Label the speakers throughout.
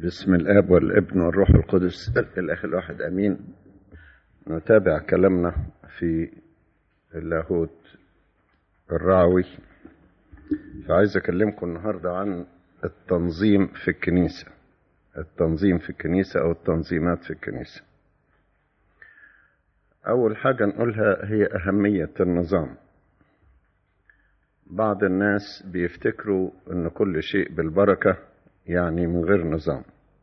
Speaker 1: بسم الاب والابن والروح القدس الاخ الواحد امين نتابع كلامنا في اللاهوت الرعوي فعايز اكلمكم النهارده عن التنظيم في الكنيسه التنظيم في الكنيسه او التنظيمات في الكنيسه اول حاجه نقولها هي اهميه النظام بعض الناس بيفتكروا ان كل شيء بالبركه يعني من غير نظام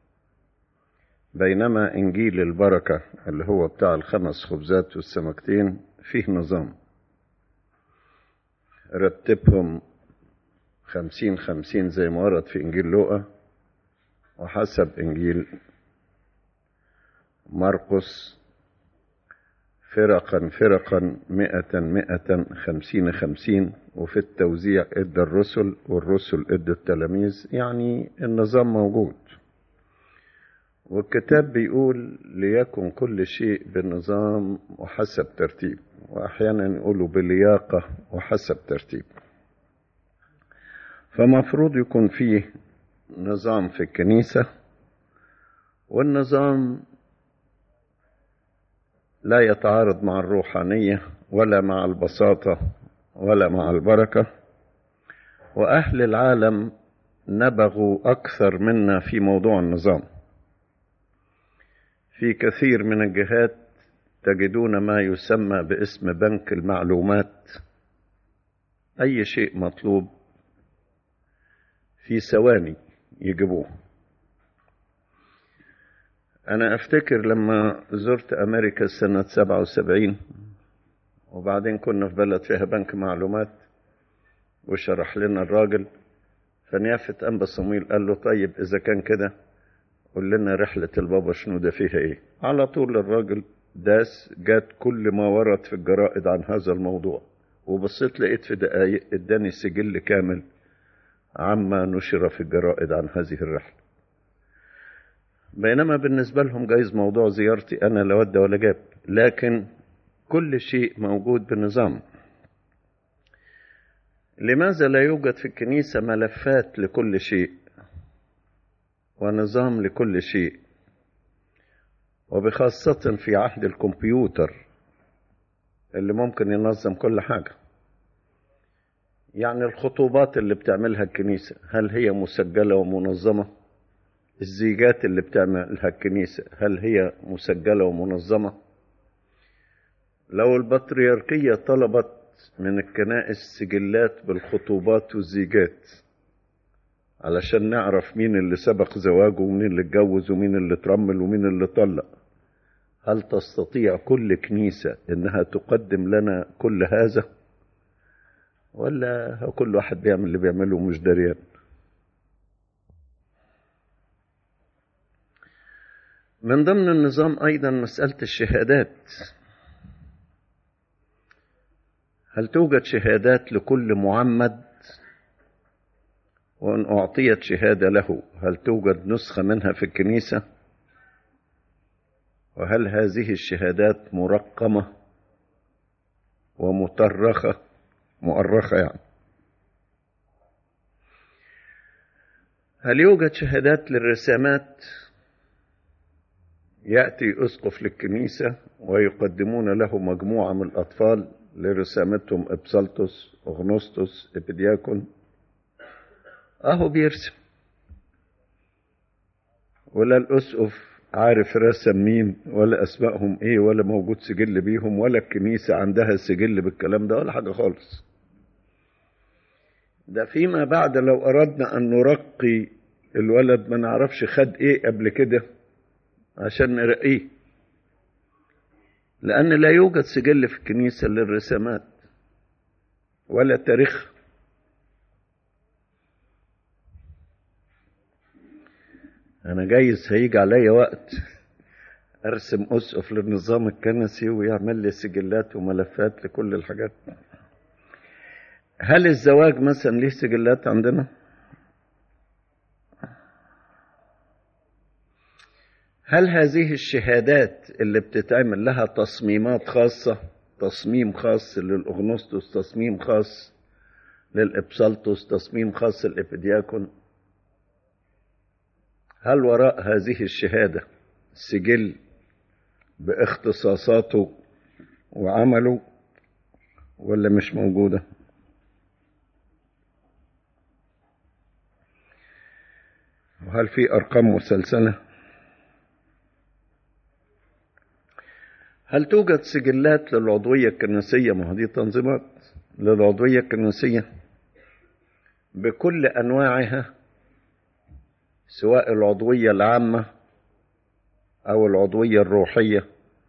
Speaker 1: بينما انجيل البركه اللي هو بتاع الخمس خبزات والسمكتين فيه نظام رتبهم خمسين خمسين زي ما ورد في انجيل لوقا وحسب انجيل مرقس فرقا فرقا مئة مئة خمسين خمسين وفي التوزيع ادى الرسل والرسل ادى التلاميذ يعني النظام موجود والكتاب بيقول ليكن كل شيء بنظام وحسب ترتيب واحيانا يقولوا بلياقة وحسب ترتيب فمفروض يكون فيه نظام في الكنيسة والنظام لا يتعارض مع الروحانية ولا مع البساطة ولا مع البركة وأهل العالم نبغوا أكثر منا في موضوع النظام في كثير من الجهات تجدون ما يسمى باسم بنك المعلومات أي شيء مطلوب في ثواني يجيبوه أنا أفتكر لما زرت أمريكا سنة سبعة وسبعين وبعدين كنا في بلد فيها بنك معلومات وشرح لنا الراجل فنيافة أنبا صمويل قال له طيب إذا كان كده قول لنا رحلة البابا شنودة فيها إيه على طول الراجل داس جات كل ما ورد في الجرائد عن هذا الموضوع وبصيت لقيت في دقايق اداني سجل كامل عما نشر في الجرائد عن هذه الرحله بينما بالنسبة لهم جايز موضوع زيارتي أنا لا ود ولا جاب لكن كل شيء موجود بنظام لماذا لا يوجد في الكنيسة ملفات لكل شيء ونظام لكل شيء وبخاصة في عهد الكمبيوتر اللي ممكن ينظم كل حاجة يعني الخطوبات اللي بتعملها الكنيسة هل هي مسجلة ومنظمة؟ الزيجات اللي بتعملها الكنيسة هل هي مسجلة ومنظمة لو البطريركية طلبت من الكنائس سجلات بالخطوبات والزيجات علشان نعرف مين اللي سبق زواجه ومين اللي اتجوز ومين اللي ترمل ومين اللي طلق هل تستطيع كل كنيسة انها تقدم لنا كل هذا ولا كل واحد بيعمل اللي بيعمله مش دريان من ضمن النظام أيضا مسألة الشهادات هل توجد شهادات لكل معمد وإن أعطيت شهادة له هل توجد نسخة منها في الكنيسة وهل هذه الشهادات مرقمة ومطرخة مؤرخة يعني هل يوجد شهادات للرسامات يأتي أسقف للكنيسة ويقدمون له مجموعة من الأطفال لرسامتهم إبسلطس أغنسطس إبدياكون أهو بيرسم ولا الأسقف عارف رسم مين ولا أسمائهم إيه ولا موجود سجل بيهم ولا الكنيسة عندها سجل بالكلام ده ولا حاجة خالص ده فيما بعد لو أردنا أن نرقي الولد ما نعرفش خد إيه قبل كده عشان نرقيه لأن لا يوجد سجل في الكنيسة للرسامات ولا تاريخ أنا جايز هيجي عليا وقت أرسم أسقف للنظام الكنسي ويعمل لي سجلات وملفات لكل الحاجات هل الزواج مثلا ليه سجلات عندنا؟ هل هذه الشهادات اللي بتتعمل لها تصميمات خاصة تصميم خاص للأغنسطس تصميم خاص للإبسلطس تصميم خاص للإبدياكون هل وراء هذه الشهادة سجل باختصاصاته وعمله ولا مش موجودة وهل في أرقام مسلسلة هل توجد سجلات للعضوية الكنسية ما هو دي تنظيمات للعضوية الكنسية بكل أنواعها سواء العضوية العامة أو العضوية الروحية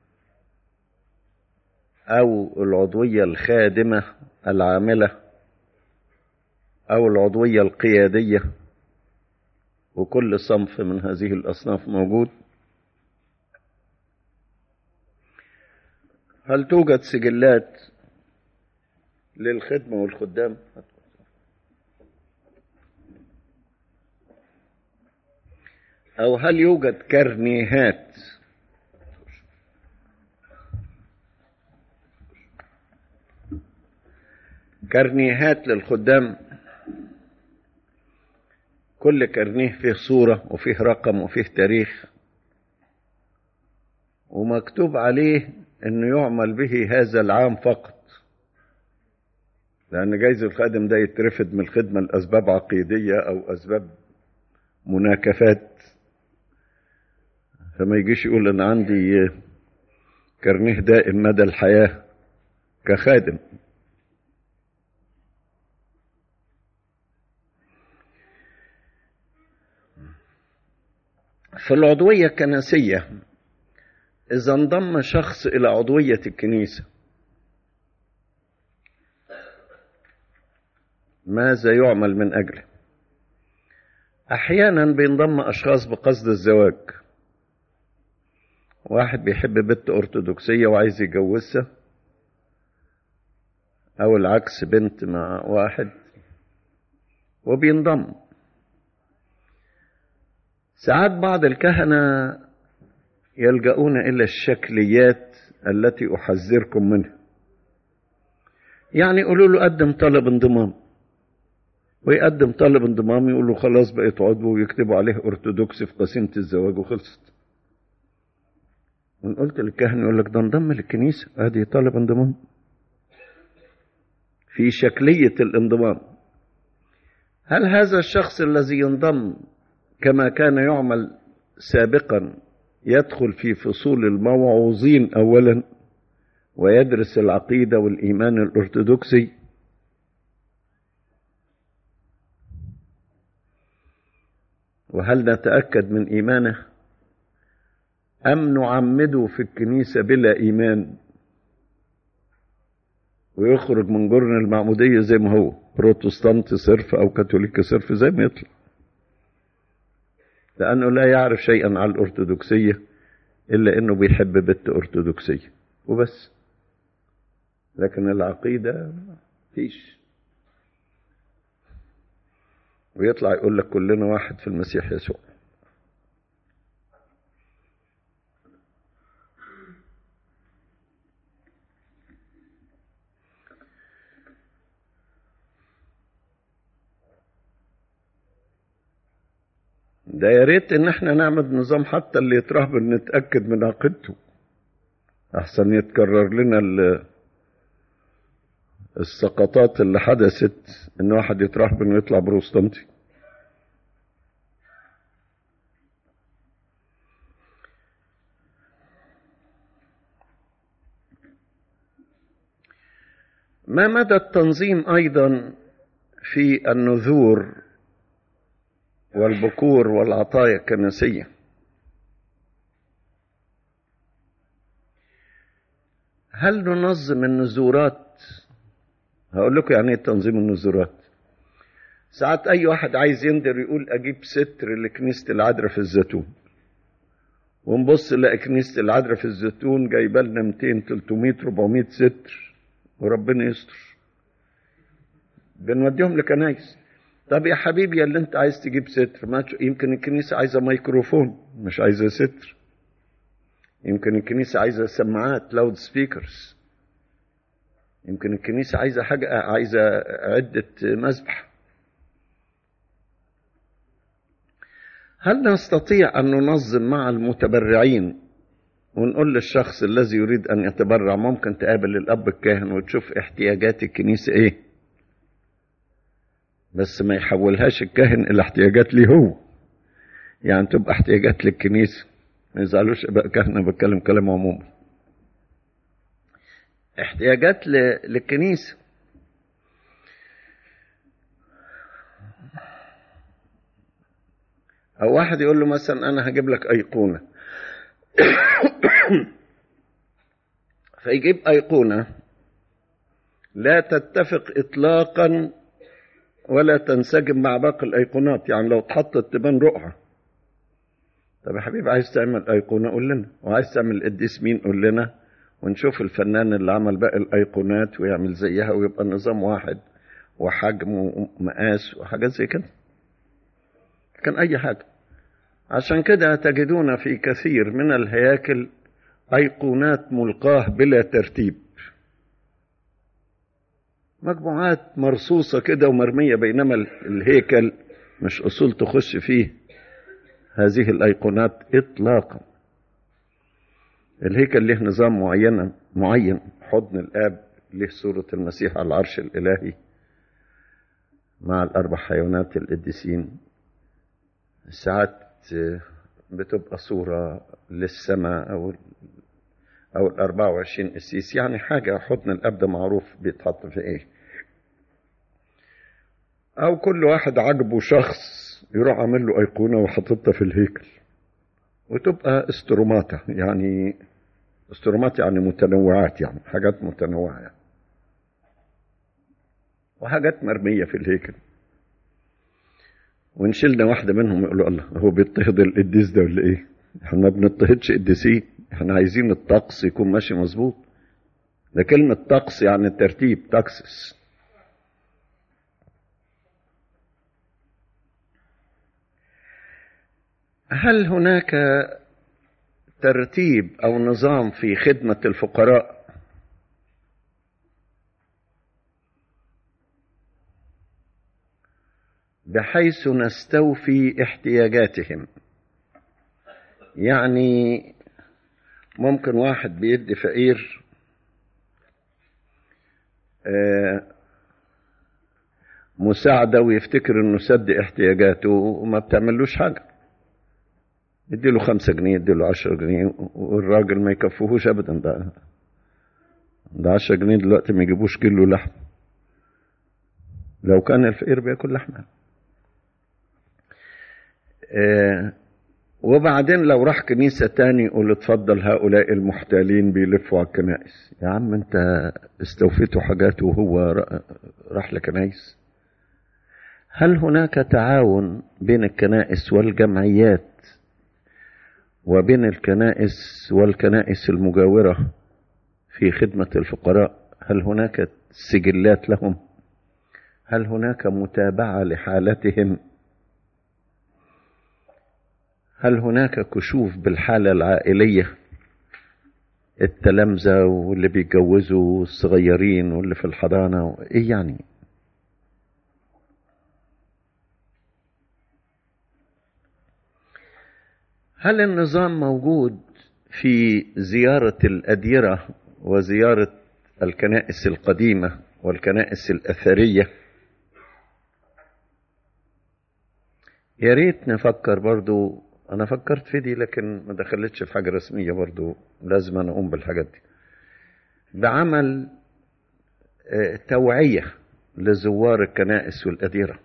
Speaker 1: أو العضوية الخادمة العاملة أو العضوية القيادية وكل صنف من هذه الأصناف موجود هل توجد سجلات للخدمة والخدام أو هل يوجد كرنيهات كرنيهات للخدام كل كرنيه فيه صورة وفيه رقم وفيه تاريخ ومكتوب عليه انه يعمل به هذا العام فقط لان جايز الخادم ده يترفد من الخدمة لاسباب عقيدية او اسباب مناكفات فما يجيش يقول انا عندي كرنيه دائم مدى الحياة كخادم في العضوية الكنسية إذا انضم شخص إلى عضوية الكنيسة ماذا يعمل من أجله أحيانا بينضم أشخاص بقصد الزواج واحد بيحب بنت أرثوذكسية وعايز يجوزها أو العكس بنت مع واحد وبينضم ساعات بعض الكهنة يلجؤون إلى الشكليات التي أحذركم منها يعني يقولوا له قدم طلب انضمام ويقدم طلب انضمام يقول له خلاص بقيت عضو ويكتبوا عليه أرثوذكسي في قسيمة الزواج وخلصت وإن قلت للكاهن يقول لك ده انضم للكنيسة ادي طالب انضمام في شكلية الانضمام هل هذا الشخص الذي ينضم كما كان يعمل سابقا يدخل في فصول الموعوظين اولا ويدرس العقيده والايمان الارثوذكسي وهل نتاكد من ايمانه ام نعمده في الكنيسه بلا ايمان ويخرج من جرن المعموديه زي ما هو بروتستانت صرف او كاثوليكي صرف زي ما يطلع لأنه لا يعرف شيئا عن الأرثوذكسية إلا أنه بيحب بنت أرثوذكسية وبس لكن العقيدة فيش ويطلع يقول لك كلنا واحد في المسيح يسوع ده يا ريت ان احنا نعمل نظام حتى اللي يترهبن نتاكد من عقيدته احسن يتكرر لنا السقطات اللي حدثت ان واحد يترهبن ويطلع بروستانتي ما مدى التنظيم ايضا في النذور والبكور والعطايا الكنسية هل ننظم النزورات هقول لكم يعني ايه تنظيم النزورات ساعات اي واحد عايز يندر يقول اجيب ستر لكنيسة العذراء في الزيتون ونبص نلاقي كنيسة العذراء في الزيتون جايبه لنا 200 300 400 ستر وربنا يستر بنوديهم لكنايس طب يا حبيبي اللي انت عايز تجيب ستر ما يمكن الكنيسة عايزة ميكروفون مش عايزة ستر يمكن الكنيسة عايزة سماعات لاود سبيكرز يمكن الكنيسة عايزة حاجة عايزة عدة مذبح هل نستطيع أن ننظم مع المتبرعين ونقول للشخص الذي يريد أن يتبرع ممكن تقابل الأب الكاهن وتشوف احتياجات الكنيسة إيه بس ما يحولهاش الكاهن إلى احتياجات ليه هو يعني تبقى احتياجات للكنيسة ما يزعلوش بقى كهنة بتكلم كلام عموما احتياجات للكنيسة أو واحد يقول له مثلا أنا هجيب لك أيقونة فيجيب أيقونة لا تتفق إطلاقا ولا تنسجم مع باقي الأيقونات يعني لو اتحطت تبان رقعة طب يا حبيبي عايز تعمل أيقونة قول لنا وعايز تعمل قديس مين قول لنا ونشوف الفنان اللي عمل باقي الأيقونات ويعمل زيها ويبقى نظام واحد وحجم ومقاس وحاجات زي كده كان أي حاجة عشان كده تجدون في كثير من الهياكل أيقونات ملقاه بلا ترتيب مجموعات مرصوصة كده ومرمية بينما الهيكل مش أصول تخش فيه هذه الأيقونات إطلاقا الهيكل له نظام معين معين حضن الآب له صورة المسيح على العرش الإلهي مع الأربع حيوانات القديسين ساعات بتبقى صورة للسماء أو أو ال 24 قسيس يعني حاجة حضن الأب ده معروف بيتحط في إيه أو كل واحد عجبه شخص يروح عامل له أيقونة وحاططها في الهيكل وتبقى استروماتا يعني استرومات يعني متنوعات يعني حاجات متنوعة يعني. وحاجات مرمية في الهيكل ونشيلنا واحدة منهم يقولوا الله هو بيضطهد القديس ده ولا ايه؟ احنا ما بنضطهدش قديسين احنا عايزين الطقس يكون ماشي مظبوط ده كلمة طقس يعني الترتيب تاكسس هل هناك ترتيب او نظام في خدمة الفقراء بحيث نستوفي احتياجاتهم يعني ممكن واحد بيدي فقير مساعدة ويفتكر انه سد احتياجاته وما بتعملوش حاجة يديله خمسة جنيه يديله عشرة جنيه والراجل ما يكفوهوش ابدا ده ده عشرة جنيه دلوقتي ما يجيبوش كيلو لحم لو كان الفقير بياكل لحمه آه وبعدين لو راح كنيسة تاني يقول اتفضل هؤلاء المحتالين بيلفوا على الكنائس يا عم انت استوفيتوا حاجاته وهو راح لكنائس هل هناك تعاون بين الكنائس والجمعيات وبين الكنائس والكنائس المجاورة في خدمة الفقراء هل هناك سجلات لهم هل هناك متابعة لحالتهم هل هناك كشوف بالحالة العائلية التلامذة واللي بيتجوزوا الصغيرين واللي في الحضانة ايه يعني هل النظام موجود في زيارة الأديرة وزيارة الكنائس القديمة والكنائس الأثرية يا ريت نفكر برضو انا فكرت في دي لكن ما دخلتش في حاجه رسميه برضو لازم انا اقوم بالحاجات دي بعمل توعيه لزوار الكنائس والاديره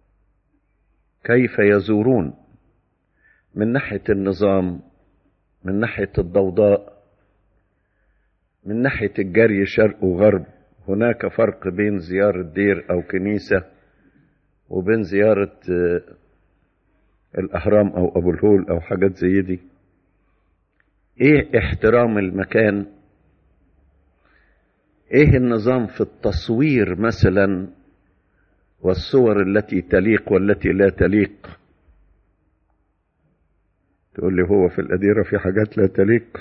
Speaker 1: كيف يزورون من ناحيه النظام من ناحيه الضوضاء من ناحيه الجري شرق وغرب هناك فرق بين زياره دير او كنيسه وبين زياره الأهرام أو أبو الهول أو حاجات زي دي إيه احترام المكان إيه النظام في التصوير مثلا والصور التي تليق والتي لا تليق تقول لي هو في الأديرة في حاجات لا تليق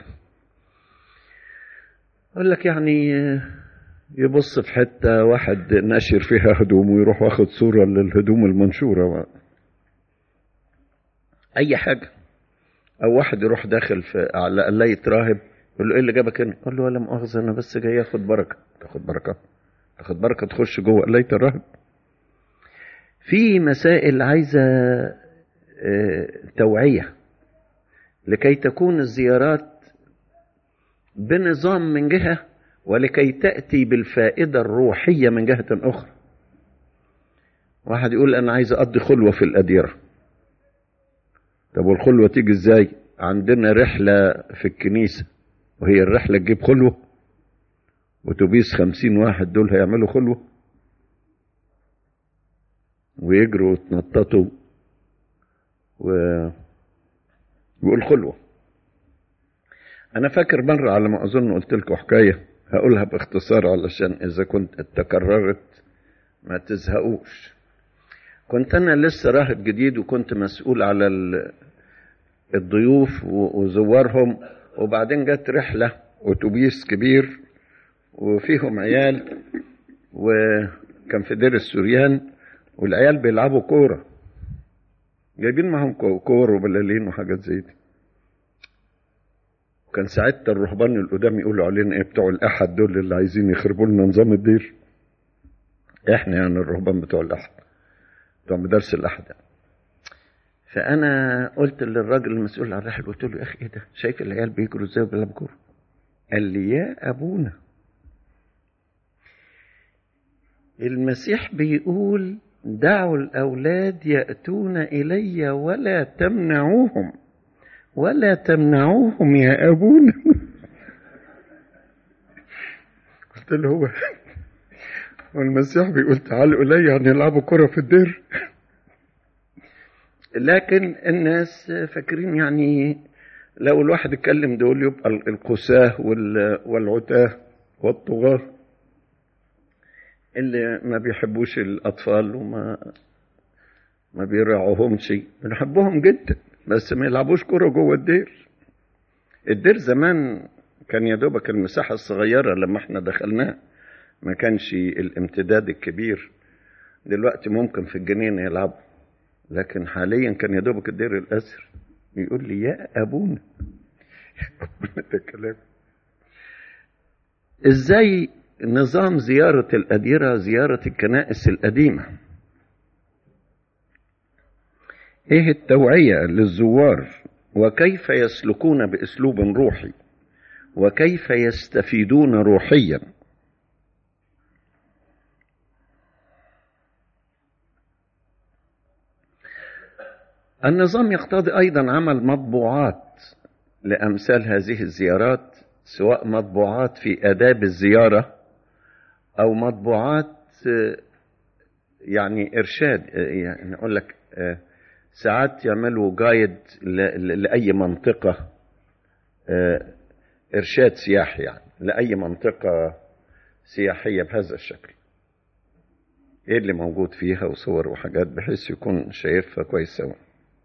Speaker 1: أقول لك يعني يبص في حتة واحد ناشر فيها هدوم ويروح واخد صورة للهدوم المنشورة اي حاجه او واحد يروح داخل في على قلايه راهب يقول له ايه اللي جابك هنا؟ يقول له ولا مؤاخذه انا بس جاي اخد بركه تاخد بركه تاخد بركه تخش جوه قلايه الراهب في مسائل عايزه آه، توعيه لكي تكون الزيارات بنظام من جهه ولكي تاتي بالفائده الروحيه من جهه اخرى واحد يقول انا عايز اقضي خلوه في الاديره طب والخلوه تيجي ازاي عندنا رحله في الكنيسه وهي الرحله تجيب خلوه اتوبيس خمسين واحد دول هيعملوا خلوه ويجروا ويتنططوا و يقول خلوه انا فاكر مره على ما اظن قلت لكم حكايه هقولها باختصار علشان اذا كنت تكررت ما تزهقوش كنت انا لسه راهب جديد وكنت مسؤول على ال- الضيوف و- وزوارهم وبعدين جت رحله اتوبيس كبير وفيهم عيال وكان في دير السوريان والعيال بيلعبوا كوره جايبين معاهم كو- كور وبلالين وحاجات زي دي كان ساعتها الرهبان القدام يقولوا علينا ايه بتوع الاحد دول اللي عايزين يخربوا لنا نظام الدير احنا يعني الرهبان بتوع الاحد بتوع مدارس الاحد يعني. فانا قلت للراجل المسؤول عن الرحله قلت له يا اخي ايه ده شايف العيال بيجروا ازاي وبيلعبوا كوره قال لي يا ابونا المسيح بيقول دعوا الاولاد ياتون الي ولا تمنعوهم ولا تمنعوهم يا ابونا قلت له هو والمسيح بيقول تعالوا الي يعني يلعبوا كره في الدير لكن الناس فاكرين يعني لو الواحد اتكلم دول يبقى القساه وال- والعتاه والطغاه اللي ما بيحبوش الاطفال وما ما بيراعوهمش بنحبهم جدا بس ما يلعبوش كرة جوه الدير الدير زمان كان يا دوبك المساحة الصغيرة لما احنا دخلناه ما كانش الامتداد الكبير دلوقتي ممكن في الجنينة يلعبوا لكن حاليا كان يا دوبك الدير الأسر يقول لي يا أبونا أبونا ده كلام ازاي نظام زيارة الأديرة زيارة الكنائس القديمة ايه التوعية للزوار وكيف يسلكون باسلوب روحي وكيف يستفيدون روحيا النظام يقتضي ايضا عمل مطبوعات لامثال هذه الزيارات سواء مطبوعات في اداب الزياره او مطبوعات آه، يعني ارشاد آه، يعني اقول لك آه، ساعات يعملوا جايد ل- ل- لاي منطقه آه، ارشاد سياحي يعني لاي منطقه سياحيه بهذا الشكل ايه اللي موجود فيها وصور وحاجات بحيث يكون شايفها كويس أوي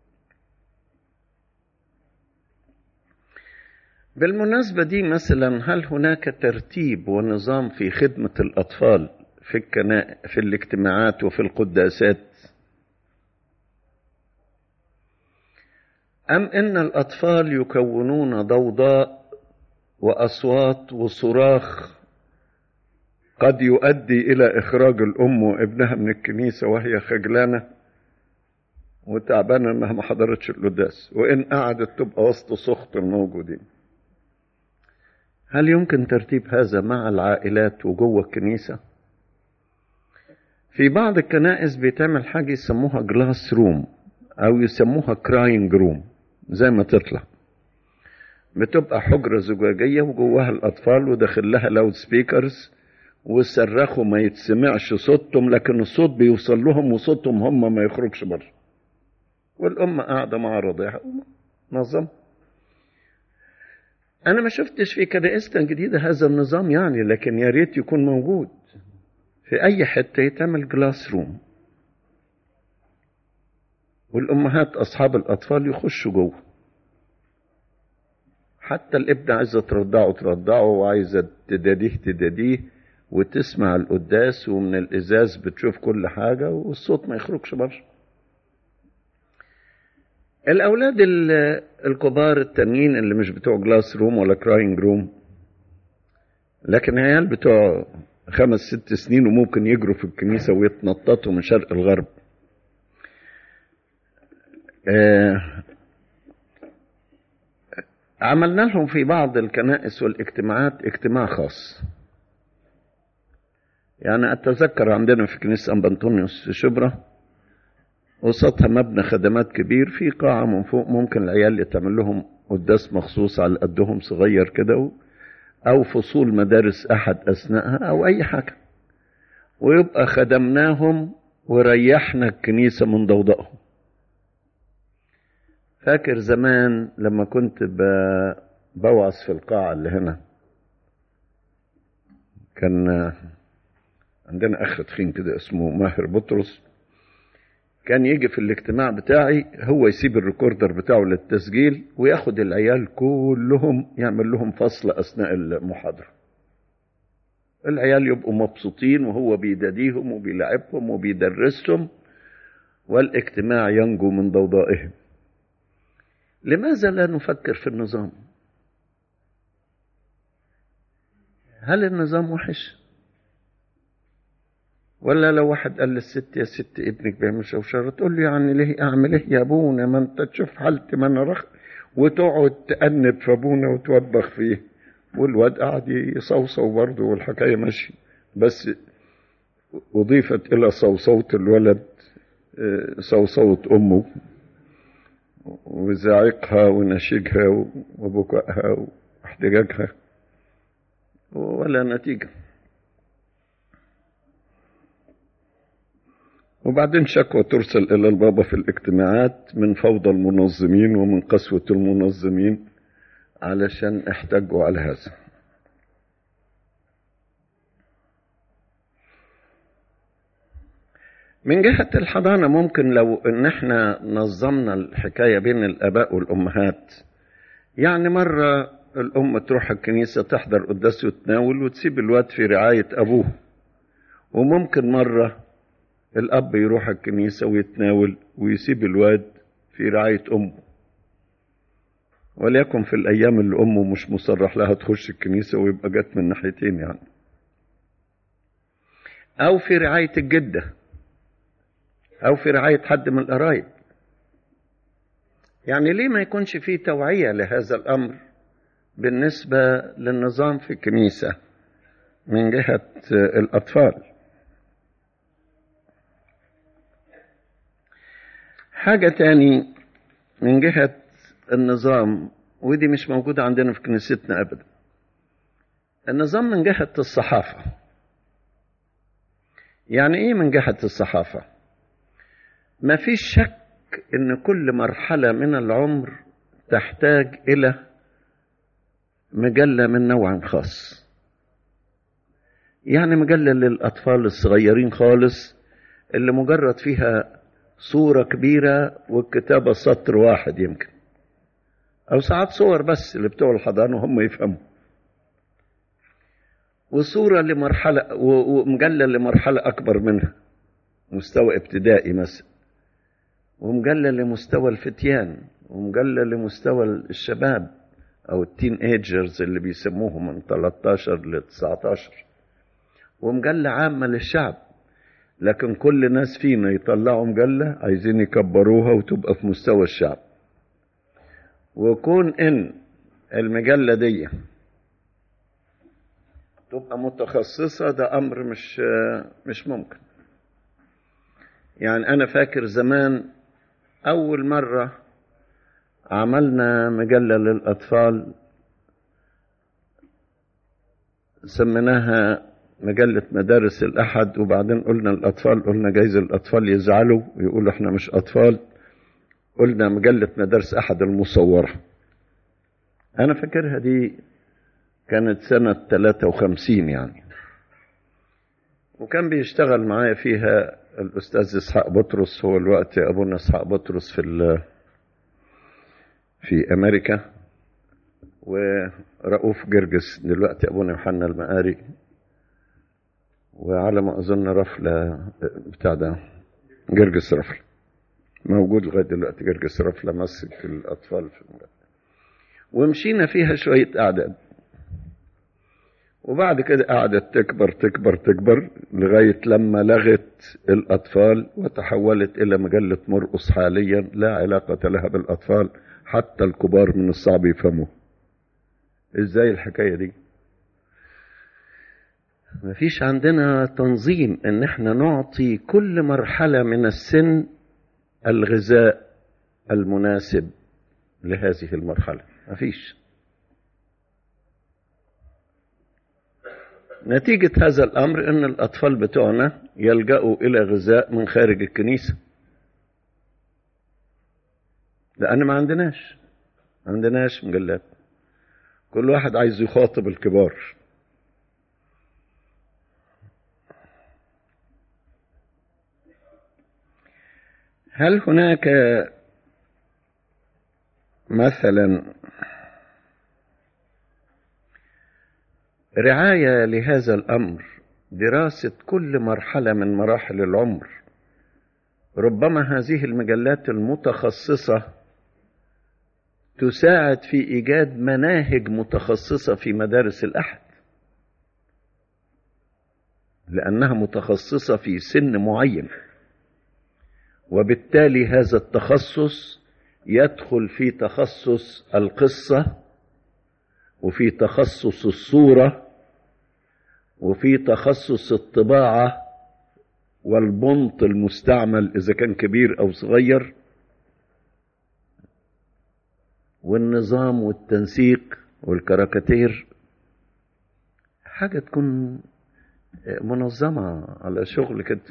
Speaker 1: بالمناسبة دي مثلا هل هناك ترتيب ونظام في خدمة الأطفال في الكنا... في الاجتماعات وفي القداسات أم إن الأطفال يكونون ضوضاء وأصوات وصراخ قد يؤدي إلى إخراج الأم وابنها من الكنيسة وهي خجلانة وتعبانة إنها ما حضرتش القداس وإن قعدت تبقى وسط سخط الموجودين هل يمكن ترتيب هذا مع العائلات وجوه الكنيسة؟ في بعض الكنائس بيتعمل حاجة يسموها جلاس روم أو يسموها كراينج روم زي ما تطلع بتبقى حجرة زجاجية وجواها الأطفال وداخل لها لاود سبيكرز وصرخوا ما يتسمعش صوتهم لكن الصوت بيوصل لهم وصوتهم هم ما يخرجش بره والأم قاعدة مع رضيعها نظم أنا ما شفتش في كنائسنا الجديدة هذا النظام يعني لكن يا ريت يكون موجود في أي حتة يتعمل جلاس روم والأمهات أصحاب الأطفال يخشوا جوه حتى الابن عايزة ترضعه ترضعه وعايزة تداديه تداديه وتسمع القداس ومن الإزاز بتشوف كل حاجة والصوت ما يخرجش بره الأولاد ال- الكبار التانيين اللي مش بتوع جلاس روم ولا كراينج روم لكن عيال بتوع خمس ست سنين وممكن يجروا في الكنيسة ويتنططوا من شرق الغرب آه، عملنا لهم في بعض الكنائس والاجتماعات اجتماع خاص يعني أتذكر عندنا في كنيسة أنبا أنطونيوس في شبرا وسطها مبنى خدمات كبير في قاعة من فوق ممكن العيال يتعمل لهم قداس مخصوص على قدهم صغير كده و- أو فصول مدارس أحد أثناءها أو أي حاجة ويبقى خدمناهم وريحنا الكنيسة من ضوضائهم فاكر زمان لما كنت ب- بوعظ في القاعة اللي هنا كان عندنا أخ تخين كده اسمه ماهر بطرس كان يجي في الاجتماع بتاعي هو يسيب الريكوردر بتاعه للتسجيل وياخد العيال كلهم يعمل لهم فصل أثناء المحاضرة العيال يبقوا مبسوطين وهو بيداديهم وبيلعبهم وبيدرسهم والاجتماع ينجو من ضوضائهم لماذا لا نفكر في النظام هل النظام وحش ولا لو واحد قال للست يا ست ابنك بيعمل شوشرة تقول له يعني ليه اعمل ايه يا ابونا ما انت تشوف حالتي ما انا رخ وتقعد تأنب في ابونا وتوبخ فيه والواد قاعد يصوصو برضه والحكايه ماشيه بس اضيفت الى صوصوه الولد آه، صوصوه امه وزعيقها ونشيجها وبكائها واحتجاجها ولا نتيجة وبعدين شكوى ترسل إلى البابا في الاجتماعات من فوضى المنظمين ومن قسوة المنظمين علشان احتجوا على هذا من جهة الحضانة ممكن لو ان احنا نظمنا الحكاية بين الاباء والامهات يعني مرة الام تروح الكنيسة تحضر قداس وتناول وتسيب الواد في رعاية ابوه وممكن مرة الاب يروح الكنيسة ويتناول ويسيب الواد في رعاية امه وليكن في الايام اللي امه مش مصرح لها تخش الكنيسة ويبقى جت من ناحيتين يعني او في رعاية الجده أو في رعاية حد من القرايب يعني ليه ما يكونش في توعية لهذا الأمر بالنسبة للنظام في الكنيسة من جهة الأطفال حاجة تاني من جهة النظام ودي مش موجودة عندنا في كنيستنا أبدا النظام من جهة الصحافة يعني إيه من جهة الصحافة ما فيش شك ان كل مرحله من العمر تحتاج الى مجله من نوع خاص يعني مجله للاطفال الصغيرين خالص اللي مجرد فيها صوره كبيره والكتابه سطر واحد يمكن او ساعات صور بس اللي بتوع الحضانه هم يفهموا وصوره لمرحله ومجله لمرحله اكبر منها مستوى ابتدائي مثلا ومجلة لمستوى الفتيان ومجلة لمستوى الشباب أو التين ايجرز اللي بيسموهم من 13 ل 19 ومجلة عامة للشعب لكن كل ناس فينا يطلعوا مجلة عايزين يكبروها وتبقى في مستوى الشعب وكون إن المجلة دي تبقى متخصصة ده أمر مش مش ممكن يعني أنا فاكر زمان أول مرة عملنا مجلة للأطفال سميناها مجلة مدارس الأحد وبعدين قلنا الأطفال قلنا جايز الأطفال يزعلوا ويقولوا إحنا مش أطفال قلنا مجلة مدارس أحد المصورة أنا فاكرها دي كانت سنة 53 يعني وكان بيشتغل معايا فيها الأستاذ إسحاق بطرس هو الوقت أبونا إسحاق بطرس في في أمريكا ورؤوف جرجس دلوقتي أبونا يوحنا المقاري وعلى ما أظن رفلة بتاع ده جرجس رفل موجود لغاية دلوقتي جرجس رفلة مسك الأطفال في المجال ومشينا فيها شوية أعداد وبعد كده قعدت تكبر تكبر تكبر لغاية لما لغت الأطفال وتحولت إلى مجلة مرقص حاليا لا علاقة لها بالأطفال حتى الكبار من الصعب يفهموا إزاي الحكاية دي مفيش عندنا تنظيم ان احنا نعطي كل مرحلة من السن الغذاء المناسب لهذه المرحلة مفيش نتيجة هذا الأمر أن الأطفال بتوعنا يلجأوا إلى غذاء من خارج الكنيسة لأن ما عندناش ما عندناش مجلات كل واحد عايز يخاطب الكبار هل هناك مثلا رعاية لهذا الأمر دراسة كل مرحلة من مراحل العمر ربما هذه المجلات المتخصصة تساعد في إيجاد مناهج متخصصة في مدارس الأحد لأنها متخصصة في سن معين وبالتالي هذا التخصص يدخل في تخصص القصة وفي تخصص الصورة وفي تخصص الطباعة والبنط المستعمل إذا كان كبير أو صغير والنظام والتنسيق والكاريكاتير حاجة تكون منظمة على شغل كده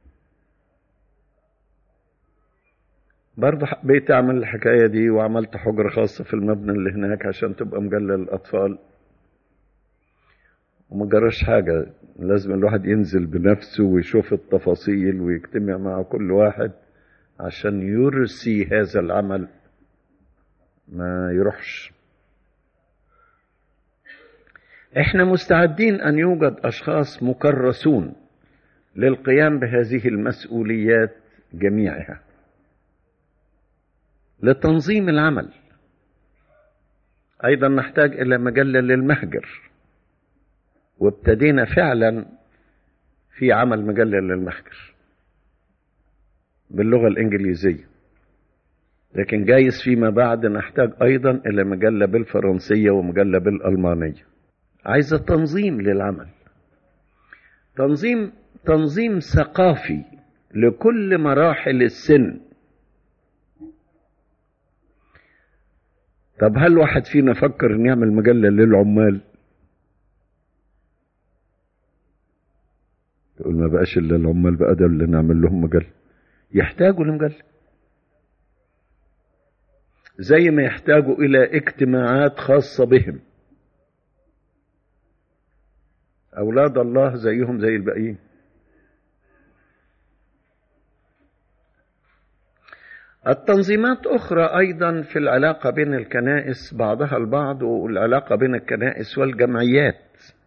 Speaker 1: برضه حبيت أعمل الحكاية دي وعملت حجرة خاصة في المبنى اللي هناك عشان تبقى مجلة للأطفال وما جراش حاجة لازم الواحد ينزل بنفسه ويشوف التفاصيل ويجتمع مع كل واحد عشان يرسي هذا العمل ما يروحش احنا مستعدين ان يوجد اشخاص مكرسون للقيام بهذه المسؤوليات جميعها لتنظيم العمل ايضا نحتاج الى مجله للمهجر وابتدينا فعلا في عمل مجله للمهجر باللغه الانجليزيه لكن جايز فيما بعد نحتاج ايضا الى مجله بالفرنسيه ومجله بالالمانيه عايزه تنظيم للعمل تنظيم تنظيم ثقافي لكل مراحل السن طب هل واحد فينا فكر ان يعمل مجله للعمال يقول ما بقاش الا العمال بقى ده اللي نعمل لهم مجله يحتاجوا لمجله زي ما يحتاجوا الى اجتماعات خاصه بهم اولاد الله زيهم زي الباقيين التنظيمات اخرى ايضا في العلاقه بين الكنائس بعضها البعض والعلاقه بين الكنائس والجمعيات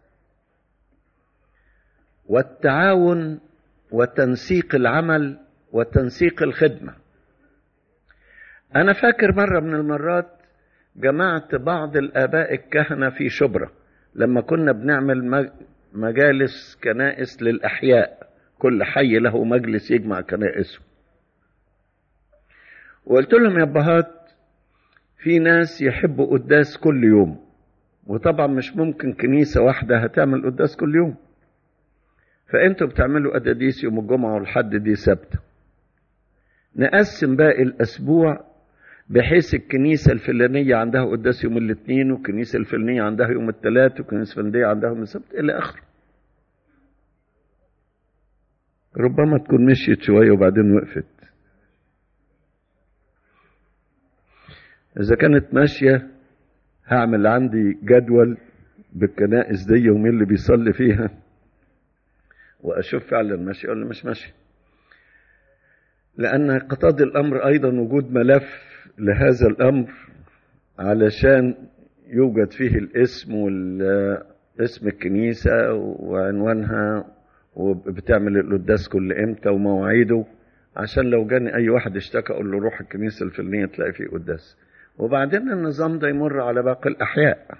Speaker 1: والتعاون وتنسيق العمل وتنسيق الخدمه أنا فاكر مرة من المرات جمعت بعض الآباء الكهنة في شبرا لما كنا بنعمل مجالس كنائس للأحياء كل حي له مجلس يجمع كنائسه وقلت لهم يا أبهات في ناس يحبوا قداس كل يوم وطبعا مش ممكن كنيسة واحدة هتعمل قداس كل يوم فأنتوا بتعملوا قداديس يوم الجمعة والحد دي ثابتة نقسم باقي الأسبوع بحيث الكنيسة الفلانية عندها قداس يوم الاثنين والكنيسة الفلانية عندها يوم الثلاث والكنيسة الفلانية عندها يوم السبت إلى آخره. ربما تكون مشيت شوية وبعدين وقفت. إذا كانت ماشية هعمل عندي جدول بالكنائس دي ومين اللي بيصلي فيها وأشوف فعلا ماشية ولا مش ماشية. لأن اقتضي الأمر أيضا وجود ملف لهذا الأمر علشان يوجد فيه الاسم اسم الكنيسة وعنوانها وبتعمل القداس كل امتى ومواعيده عشان لو جاني اي واحد اشتكى اقول له روح الكنيسه الفلانيه تلاقي فيه قداس وبعدين النظام ده يمر على باقي الاحياء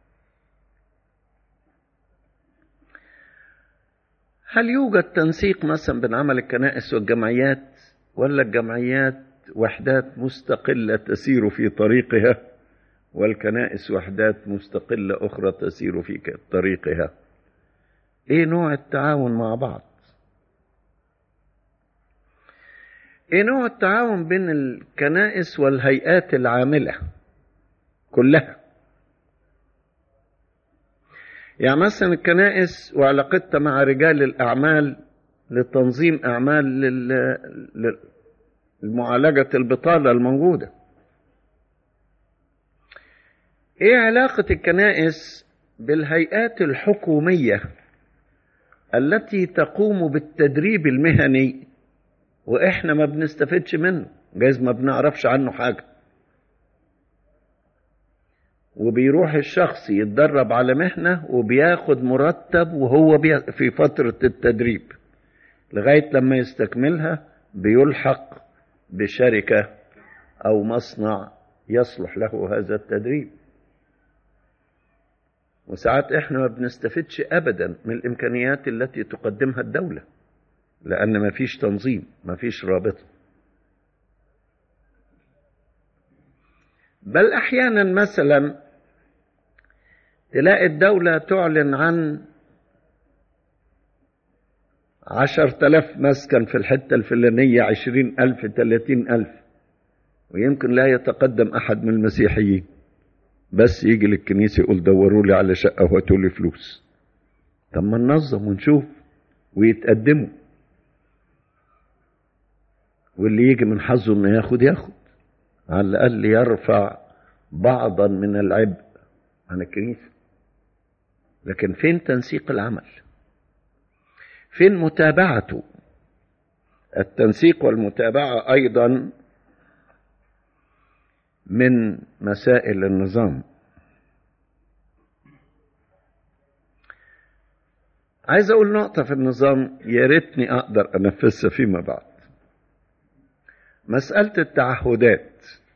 Speaker 1: هل يوجد تنسيق مثلا بين عمل الكنائس والجمعيات ولا الجمعيات وحدات مستقله تسير في طريقها والكنائس وحدات مستقله اخرى تسير في طريقها ايه نوع التعاون مع بعض ايه نوع التعاون بين الكنائس والهيئات العامله كلها يعني مثلا الكنائس وعلاقتها مع رجال الاعمال لتنظيم اعمال لل... لمعالجه البطاله الموجوده ايه علاقه الكنائس بالهيئات الحكوميه التي تقوم بالتدريب المهني واحنا ما بنستفدش منه جايز ما بنعرفش عنه حاجه وبيروح الشخص يتدرب على مهنه وبياخد مرتب وهو بي في فتره التدريب لغايه لما يستكملها بيلحق بشركه او مصنع يصلح له هذا التدريب وساعات احنا ما بنستفدش ابدا من الامكانيات التي تقدمها الدوله لان ما فيش تنظيم ما فيش رابطه بل احيانا مثلا تلاقي الدولة تعلن عن عشر تلاف مسكن في الحتة الفلانية عشرين ألف تلاتين ألف ويمكن لا يتقدم أحد من المسيحيين بس يجي للكنيسة يقول دوروا لي على شقة وهاتوا لي فلوس طب ما ننظم ونشوف ويتقدموا واللي يجي من حظه انه ياخد ياخد على الاقل يرفع بعضا من العبء عن الكنيسه لكن فين تنسيق العمل فين متابعته التنسيق والمتابعه ايضا من مسائل النظام عايز اقول نقطه في النظام يا ريتني اقدر انفذها فيما بعد مساله التعهدات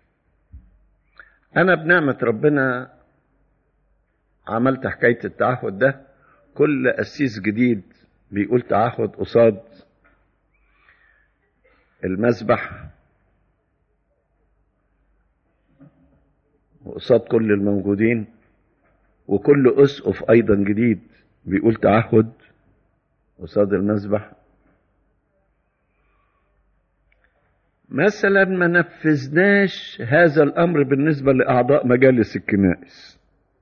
Speaker 1: انا بنعمه ربنا عملت حكايه التعهد ده كل قسيس جديد بيقول تعهد قصاد المسبح وقصاد كل الموجودين وكل اسقف ايضا جديد بيقول تعهد قصاد المسبح مثلا ما نفذناش هذا الامر بالنسبه لاعضاء مجالس الكنائس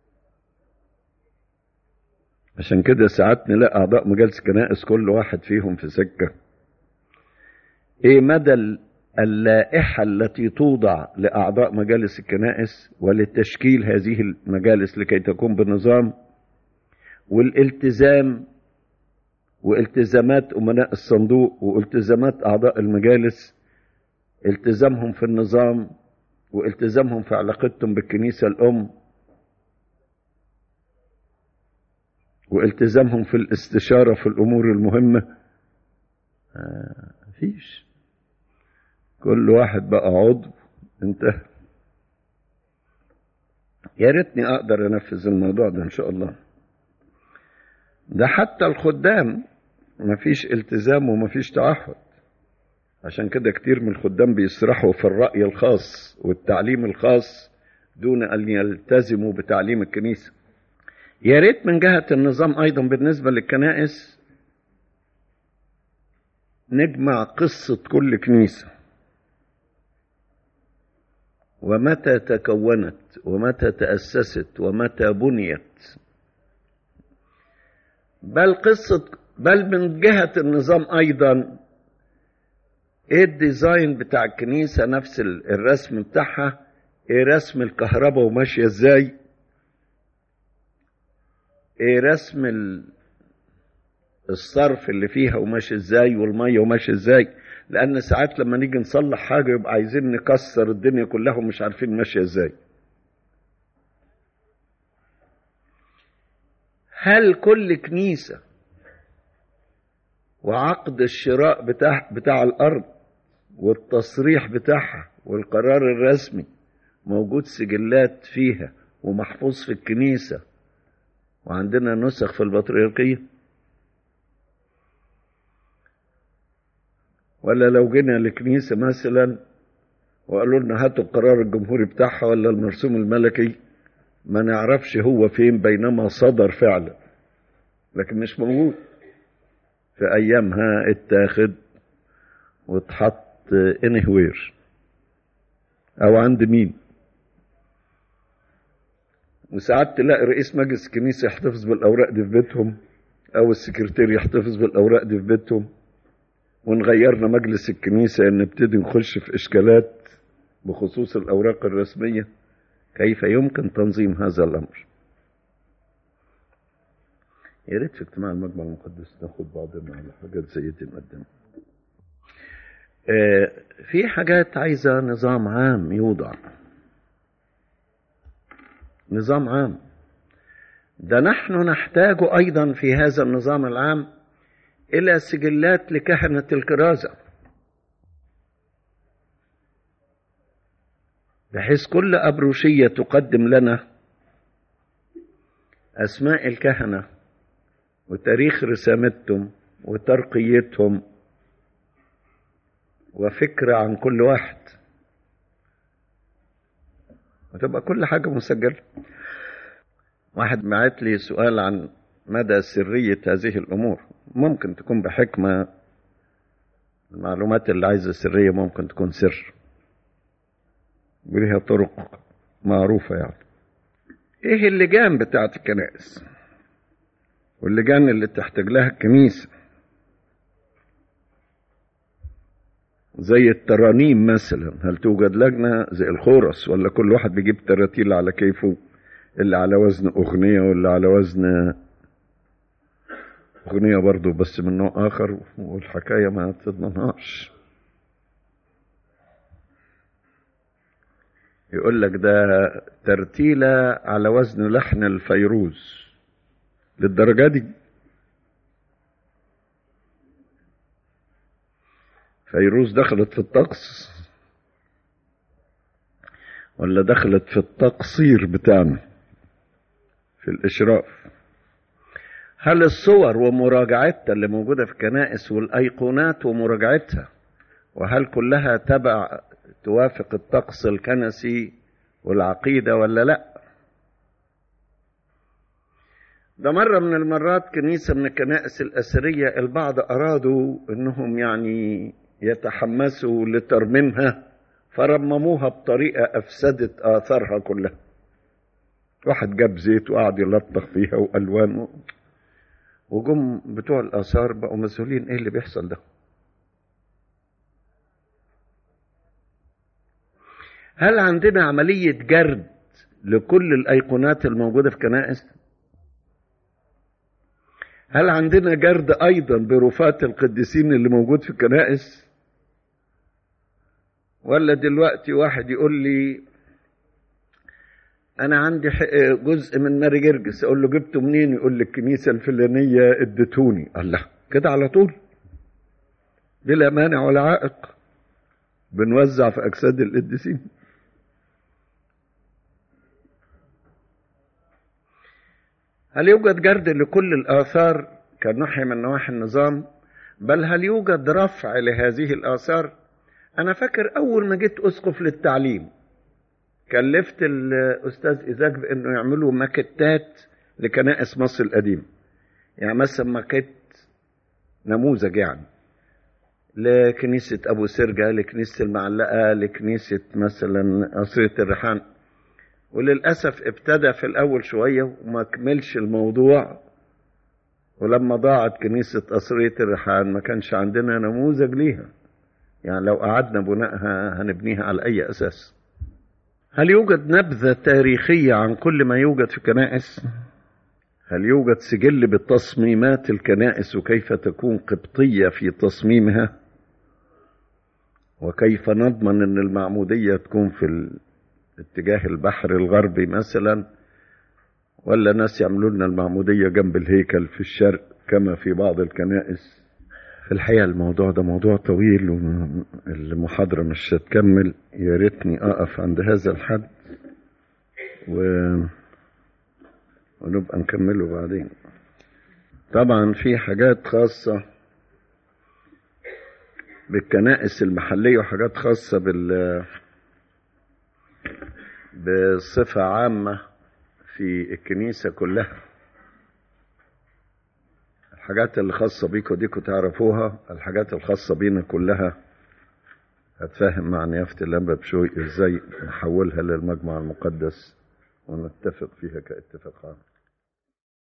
Speaker 1: عشان كده ساعات نلاقي اعضاء مجالس الكنائس كل واحد فيهم في سكه ايه مدى اللائحه التي توضع لاعضاء مجالس الكنائس ولتشكيل هذه المجالس لكي تكون بنظام والالتزام والتزامات امناء الصندوق والتزامات اعضاء المجالس التزامهم في النظام والتزامهم في علاقتهم بالكنيسة الأم والتزامهم في الاستشارة في الأمور المهمة آه فيش كل واحد بقى عضو انتهى يا ريتني اقدر انفذ الموضوع ده ان شاء الله ده حتى الخدام مفيش التزام ومفيش تعهد عشان كده كتير من الخدام بيسرحوا في الرأي الخاص والتعليم الخاص دون أن يلتزموا بتعليم الكنيسة يا ريت من جهة النظام أيضا بالنسبة للكنائس نجمع قصة كل كنيسة ومتى تكونت ومتى تأسست ومتى بنيت بل قصة بل من جهة النظام أيضا ايه الديزاين بتاع الكنيسة نفس الرسم بتاعها ايه رسم الكهرباء وماشية ازاي ايه رسم الصرف اللي فيها وماشي ازاي والمية وماشي ازاي لان ساعات لما نيجي نصلح حاجة يبقى عايزين نكسر الدنيا كلها ومش عارفين ماشية ازاي هل كل كنيسة وعقد الشراء بتاع بتاع الارض والتصريح بتاعها والقرار الرسمي موجود سجلات فيها ومحفوظ في الكنيسة وعندنا نسخ في البطريركية ولا لو جينا لكنيسة مثلا وقالوا لنا هاتوا القرار الجمهوري بتاعها ولا المرسوم الملكي ما نعرفش هو فين بينما صدر فعلا لكن مش موجود في ايامها اتاخد واتحط انهوير او عند مين وساعات تلاقي رئيس مجلس الكنيسة يحتفظ بالأوراق دي في بيتهم أو السكرتير يحتفظ بالأوراق دي في بيتهم ونغيرنا مجلس الكنيسة إن نبتدي نخش في إشكالات بخصوص الأوراق الرسمية كيف يمكن تنظيم هذا الأمر يا ريت في اجتماع المجمع المقدس ناخد بعضنا على حاجات زي دي نقدمها آه في حاجات عايزة نظام عام يوضع نظام عام ده نحن نحتاج أيضا في هذا النظام العام إلى سجلات لكهنة الكرازة بحيث كل أبروشية تقدم لنا أسماء الكهنة وتاريخ رسامتهم وترقيتهم وفكرة عن كل واحد وتبقى كل حاجة مسجلة واحد بعت لي سؤال عن مدى سرية هذه الأمور ممكن تكون بحكمة المعلومات اللي عايزة سرية ممكن تكون سر وليها طرق معروفة يعني ايه اللجان بتاعت الكنائس واللجان اللي تحتاج لها الكنيسة زي الترانيم مثلا هل توجد لجنة زي الخورس ولا كل واحد بيجيب تراتيل على كيفه اللي على وزن أغنية واللي على وزن أغنية برضو بس من نوع آخر والحكاية ما تضمنهاش يقول لك ده ترتيلة على وزن لحن الفيروز للدرجة دي فيروز دخلت في الطقس ولا دخلت في التقصير بتاعنا في الإشراف هل الصور ومراجعتها اللي موجودة في الكنائس والأيقونات ومراجعتها وهل كلها تبع توافق الطقس الكنسي والعقيدة ولا لا ده مرة من المرات كنيسة من الكنائس الأثرية البعض أرادوا أنهم يعني يتحمسوا لترميمها فرمموها بطريقة أفسدت آثارها كلها واحد جاب زيت وقعد يلطخ فيها وألوان وجم بتوع الآثار بقوا مسؤولين إيه اللي بيحصل ده هل عندنا عملية جرد لكل الأيقونات الموجودة في كنائس هل عندنا جرد أيضا برفات القديسين اللي موجود في الكنائس ولا دلوقتي واحد يقول لي أنا عندي جزء من ماري جرجس أقول له جبته منين يقول لي الكنيسة الفلانية ادتوني الله كده على طول بلا مانع ولا عائق بنوزع في أجساد القديسين هل يوجد جرد لكل الآثار كناحية من نواحي النظام بل هل يوجد رفع لهذه الآثار أنا فاكر أول ما جيت أسقف للتعليم كلفت الأستاذ إيزاك بأنه يعملوا ماكتات لكنائس مصر القديم يعني مثلا ماكت نموذج يعني لكنيسة أبو سرجة لكنيسة المعلقة لكنيسة مثلا قصرية الريحان وللأسف ابتدى في الأول شوية وما كملش الموضوع ولما ضاعت كنيسة قصرية الريحان ما كانش عندنا نموذج ليها يعني لو قعدنا بنائها هنبنيها على أي أساس هل يوجد نبذة تاريخية عن كل ما يوجد في الكنائس؟ هل يوجد سجل بتصميمات الكنائس وكيف تكون قبطية في تصميمها؟ وكيف نضمن أن المعمودية تكون في اتجاه البحر الغربي مثلا ولا ناس يعملوا لنا المعمودية جنب الهيكل في الشرق كما في بعض الكنائس في الحقيقة الموضوع ده موضوع طويل والمحاضرة مش هتكمل يا ريتني أقف عند هذا الحد و... ونبقى نكمله بعدين طبعا في حاجات خاصة بالكنائس المحلية وحاجات خاصة بال بصفة عامة في الكنيسة كلها الحاجات اللي خاصة بيكوا ديكوا تعرفوها الحاجات الخاصة بينا كلها هتفهم معنى يافت اللمبة بشوي ازاي نحولها للمجمع المقدس ونتفق فيها كاتفاق عام